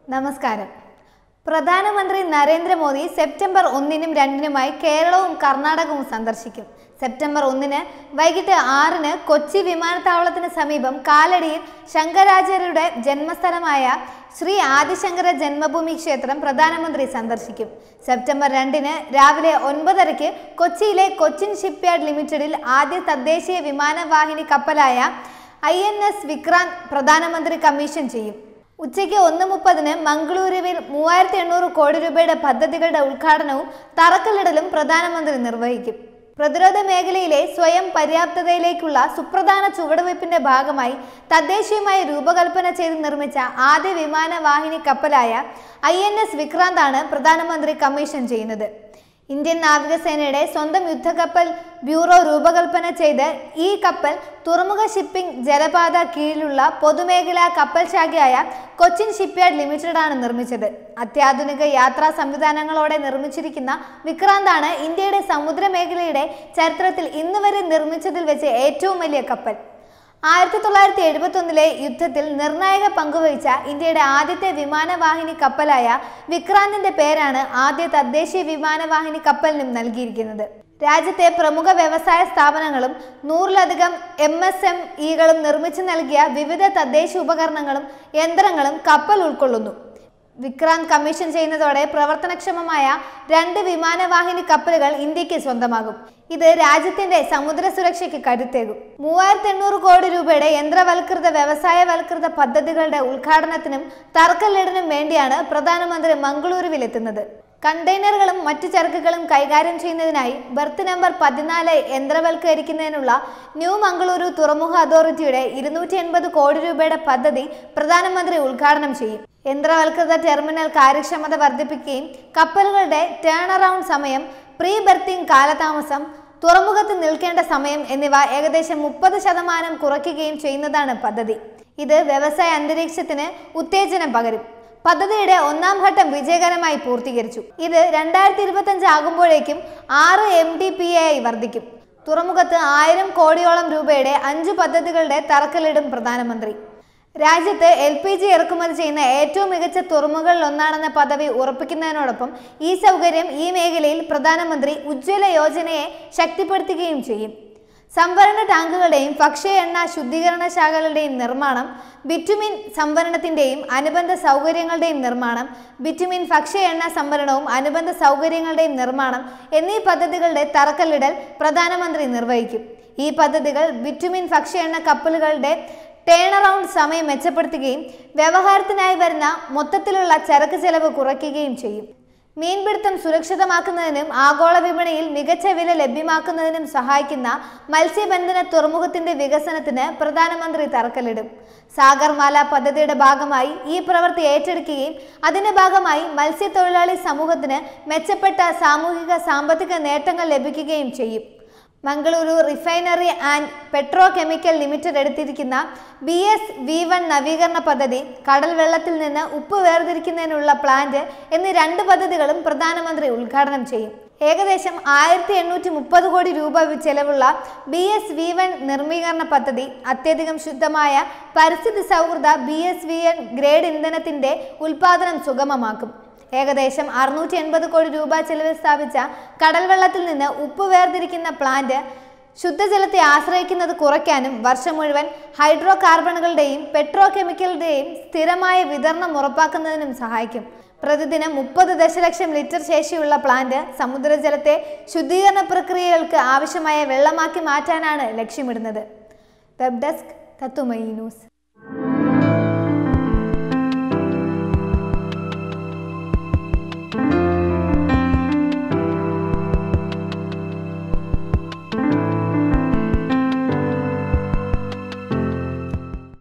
നമസ്കാരം പ്രധാനമന്ത്രി നരേന്ദ്രമോദി സെപ്റ്റംബർ ഒന്നിനും രണ്ടിനുമായി കേരളവും കർണാടകവും സന്ദർശിക്കും സെപ്റ്റംബർ ഒന്നിന് വൈകിട്ട് ആറിന് കൊച്ചി വിമാനത്താവളത്തിന് സമീപം കാലടിയിൽ ശങ്കരാചാര്യരുടെ ജന്മസ്ഥലമായ ശ്രീ ആദിശങ്കര ജന്മഭൂമി ക്ഷേത്രം പ്രധാനമന്ത്രി സന്ദർശിക്കും സെപ്റ്റംബർ രണ്ടിന് രാവിലെ ഒൻപതരയ്ക്ക് കൊച്ചിയിലെ കൊച്ചിൻ ഷിപ്പ്യാർഡ് ലിമിറ്റഡിൽ ആദ്യ തദ്ദേശീയ വിമാനവാഹിനി കപ്പലായ ഐ എൻ എസ് വിക്രാന്ത് പ്രധാനമന്ത്രി കമ്മീഷൻ ചെയ്യും ഉച്ചയ്ക്ക് ഒന്ന് മുപ്പതിന് മംഗളൂരുവിൽ മൂവായിരത്തി എണ്ണൂറ് കോടി രൂപയുടെ പദ്ധതികളുടെ ഉദ്ഘാടനവും തറക്കല്ലിടലും പ്രധാനമന്ത്രി നിർവഹിക്കും പ്രതിരോധ മേഖലയിലെ സ്വയം പര്യാപ്തതയിലേക്കുള്ള സുപ്രധാന ചുവടുവയ്പ്പിന്റെ ഭാഗമായി തദ്ദേശീയമായി രൂപകൽപ്പന ചെയ്ത് നിർമ്മിച്ച ആദ്യ വിമാനവാഹിനി കപ്പലായ ഐ എൻ എസ് വിക്രാന്താണ് പ്രധാനമന്ത്രി കമ്മീഷൻ ചെയ്യുന്നത് ഇന്ത്യൻ നാവികസേനയുടെ സ്വന്തം യുദ്ധക്കപ്പൽ ബ്യൂറോ രൂപകൽപ്പന ചെയ്ത് ഈ കപ്പൽ തുറമുഖ ഷിപ്പിംഗ് ജലപാത കീഴിലുള്ള പൊതുമേഖലാ കപ്പൽ ശാഖയായ കൊച്ചിൻ ഷിപ്പ്യാർഡ് ലിമിറ്റഡാണ് നിർമ്മിച്ചത് അത്യാധുനിക യാത്രാ സംവിധാനങ്ങളോടെ നിർമ്മിച്ചിരിക്കുന്ന വിക്രാന്താണ് ഇന്ത്യയുടെ സമുദ്രമേഖലയുടെ ചരിത്രത്തിൽ ഇന്നുവരെ നിർമ്മിച്ചതിൽ വെച്ച് ഏറ്റവും വലിയ കപ്പൽ ആയിരത്തി തൊള്ളായിരത്തി എഴുപത്തി ഒന്നിലെ യുദ്ധത്തിൽ നിർണായക പങ്കുവഹിച്ച ഇന്ത്യയുടെ ആദ്യത്തെ വിമാനവാഹിനി കപ്പലായ വിക്രാന്തിന്റെ പേരാണ് ആദ്യ തദ്ദേശീയ വിമാനവാഹിനി കപ്പലിനും നൽകിയിരിക്കുന്നത് രാജ്യത്തെ പ്രമുഖ വ്യവസായ സ്ഥാപനങ്ങളും നൂറിലധികം എം എസ് എം ഇകളും നിർമ്മിച്ചു നൽകിയ വിവിധ തദ്ദേശ ഉപകരണങ്ങളും യന്ത്രങ്ങളും കപ്പൽ ഉൾക്കൊള്ളുന്നു വിക്രാന്ത് കമ്മീഷൻ ചെയ്യുന്നതോടെ പ്രവർത്തനക്ഷമമായ രണ്ട് വിമാനവാഹിനി കപ്പലുകൾ ഇന്ത്യക്ക് സ്വന്തമാകും ഇത് രാജ്യത്തിന്റെ സമുദ്ര സുരക്ഷയ്ക്ക് കരുത്തേകും മൂവായിരത്തി എണ്ണൂറ് കോടി രൂപയുടെ യന്ത്രവൽകൃത വ്യവസായവൽകൃത പദ്ധതികളുടെ ഉദ്ഘാടനത്തിനും തറക്കല്ലിടനും വേണ്ടിയാണ് പ്രധാനമന്ത്രി മംഗളൂരുവിലെത്തുന്നത് കണ്ടെയ്നറുകളും മറ്റു ചരക്കുകളും കൈകാര്യം ചെയ്യുന്നതിനായി ബർത്ത് നമ്പർ പതിനാല് യന്ത്രവൽക്കരിക്കുന്നതിനുള്ള ന്യൂ മംഗളൂരു തുറമുഖ അതോറിറ്റിയുടെ ഇരുന്നൂറ്റി എൺപത് കോടി രൂപയുടെ പദ്ധതി പ്രധാനമന്ത്രി ഉദ്ഘാടനം ചെയ്യും യന്ത്രവൽകൃത ടെർമിനൽ കാര്യക്ഷമത വർദ്ധിപ്പിക്കുകയും കപ്പലുകളുടെ ടേൺ അറൌണ്ട് സമയം പ്രീ ബെർത്തിംഗ് കാലതാമസം തുറമുഖത്ത് നിൽക്കേണ്ട സമയം എന്നിവ ഏകദേശം മുപ്പത് ശതമാനം കുറയ്ക്കുകയും ചെയ്യുന്നതാണ് പദ്ധതി ഇത് വ്യവസായ അന്തരീക്ഷത്തിന് ഉത്തേജനം പകരും പദ്ധതിയുടെ ഒന്നാം ഘട്ടം വിജയകരമായി പൂർത്തീകരിച്ചു ഇത് രണ്ടായിരത്തി ഇരുപത്തി അഞ്ച് ആകുമ്പോഴേക്കും ആറ് എം ഡി പി എ ആയി വർദ്ധിക്കും തുറമുഖത്ത് ആയിരം കോടിയോളം രൂപയുടെ അഞ്ച് പദ്ധതികളുടെ തറക്കല്ലിടും പ്രധാനമന്ത്രി രാജ്യത്ത് എൽ പി ജി ഇറക്കുമതി ചെയ്യുന്ന ഏറ്റവും മികച്ച തുറമുഖങ്ങളിൽ ഒന്നാണെന്ന പദവി ഉറപ്പിക്കുന്നതിനോടൊപ്പം ഈ സൗകര്യം ഈ മേഖലയിൽ പ്രധാനമന്ത്രി ഉജ്ജ്വല യോജനയെ ശക്തിപ്പെടുത്തുകയും ചെയ്യും സംഭരണ ടാങ്കുകളുടെയും ഭക്ഷ്യ എണ്ണ ശുദ്ധീകരണ ശാഖകളുടെയും നിർമ്മാണം ബിറ്റുമിൻ സംഭരണത്തിന്റെയും അനുബന്ധ സൗകര്യങ്ങളുടെയും നിർമ്മാണം ബിറ്റുമിൻ ഭക്ഷ്യ എണ്ണ സംഭരണവും അനുബന്ധ സൗകര്യങ്ങളുടെയും നിർമ്മാണം എന്നീ പദ്ധതികളുടെ തറക്കല്ലിടൽ പ്രധാനമന്ത്രി നിർവഹിക്കും ഈ പദ്ധതികൾ ബിറ്റുമിൻ ഭക്ഷ്യ എണ്ണ കപ്പലുകളുടെ ടേൺ അറൌണ്ട് സമയം മെച്ചപ്പെടുത്തുകയും വ്യവഹാരത്തിനായി വരുന്ന മൊത്തത്തിലുള്ള ചരക്ക് ചെലവ് കുറയ്ക്കുകയും ചെയ്യും മീൻപിടുത്തം സുരക്ഷിതമാക്കുന്നതിനും ആഗോള വിപണിയിൽ മികച്ച വില ലഭ്യമാക്കുന്നതിനും സഹായിക്കുന്ന മത്സ്യബന്ധന തുറമുഖത്തിന്റെ വികസനത്തിന് പ്രധാനമന്ത്രി തറക്കല്ലിടും സാഗർമാല പദ്ധതിയുടെ ഭാഗമായി ഈ പ്രവൃത്തി ഏറ്റെടുക്കുകയും അതിന്റെ ഭാഗമായി മത്സ്യത്തൊഴിലാളി സമൂഹത്തിന് മെച്ചപ്പെട്ട സാമൂഹിക സാമ്പത്തിക നേട്ടങ്ങൾ ലഭിക്കുകയും ചെയ്യും Mangaluru refinery and petrochemical limited എടുത്തിരിക്കുന്ന ബി എസ് വി വൺ നവീകരണ പദ്ധതി കടൽ വെള്ളത്തിൽ നിന്ന് ഉപ്പ് വേർതിരിക്കുന്നതിനുള്ള പ്ലാന്റ് എന്നീ രണ്ട് പദ്ധതികളും പ്രധാനമന്ത്രി ഉദ്ഘാടനം ചെയ്യും ഏകദേശം ആയിരത്തി എണ്ണൂറ്റി മുപ്പത് കോടി രൂപ ചെലവുള്ള ബി എസ് വി വൺ നിർമ്മീകരണ പദ്ധതി അത്യധികം ശുദ്ധമായ പരിസ്ഥിതി സൗഹൃദ B S V N grade ഇന്ധനത്തിന്റെ ഉൽപാദനം സുഗമമാക്കും ഏകദേശം അറുന്നൂറ്റി എൺപത് കോടി രൂപ ചെലവിൽ സ്ഥാപിച്ച കടൽ വെള്ളത്തിൽ നിന്ന് ഉപ്പ് വേർതിരിക്കുന്ന പ്ലാന്റ് ശുദ്ധജലത്തെ ആശ്രയിക്കുന്നത് കുറയ്ക്കാനും വർഷം മുഴുവൻ ഹൈഡ്രോ കാർബണുകളുടെയും പെട്രോ കെമിക്കലുടെയും സ്ഥിരമായ വിതരണം ഉറപ്പാക്കുന്നതിനും സഹായിക്കും പ്രതിദിനം മുപ്പത് ദശലക്ഷം ലിറ്റർ ശേഷിയുള്ള പ്ലാന്റ് സമുദ്രജലത്തെ ശുദ്ധീകരണ പ്രക്രിയകൾക്ക് ആവശ്യമായ വെള്ളമാക്കി മാറ്റാനാണ് ലക്ഷ്യമിടുന്നത് വെബ് ഡെസ്ക് തത്തുമയി ന്യൂസ്